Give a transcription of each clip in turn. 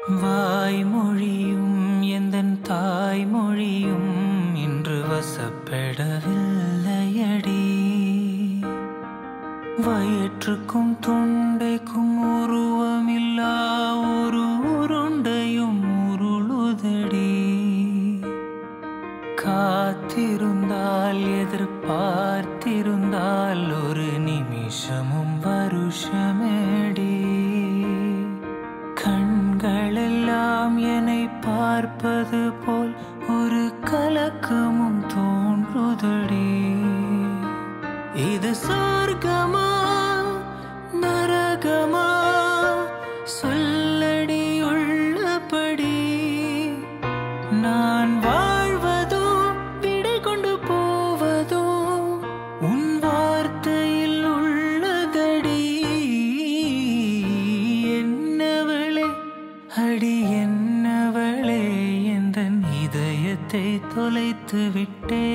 வாய்மொழியும் எந்தன் தாய்மொழியும் இன்று வசப்பெடவில்லையடி வயிற்றுக்கும் தொண்டைக்கும் உருவமில்லா ஒரு உருண்டையும் உருளுதடி காத்திருந்தால் எதிர்பார்த்திருந்தால் ஒரு நிமிஷமும் வருஷமேடி கண்களெல்லாம் என்னை பார்ப்பது போல் ஒரு கலக்கமும் தோன்றுதடி இது சொர்க்கமா நரகமா சொல்லடி உள்ளபடி நான் வாழ்வதோ விடை கொண்டு போவதோ உன் வார்த்தையில் உள்ளதடி என்னவளே அடி என்னவளே எந்த இதயத்தை தொலைத்து விட்டே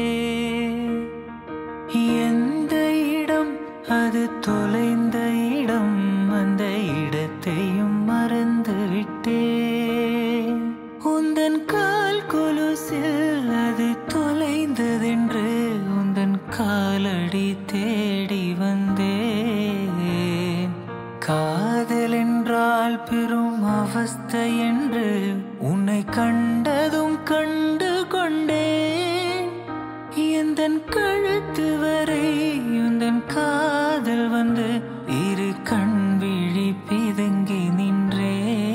எந்த இடம் அது தொலைந்த இடம் அந்த இடத்தையும் மறந்து விட்டேன் உந்தன் கால் கொலுசில் அது தொலைந்ததென்று உந்தன் காலடி தேடி வந்தேன் காதல் என்றால் பெரும் அவஸ்தை என்று உன்னை கண்டதும் கண்டு கொண்டேன் எந்தன் கழுத்து வரை உந்தன் காதல் வந்து இரு கண் விழி பிதுங்கி நின்றே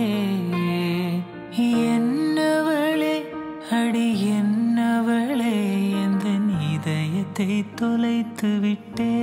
என்னவளே அடி என்னவளே எந்த இதயத்தை தொலைத்து விட்டே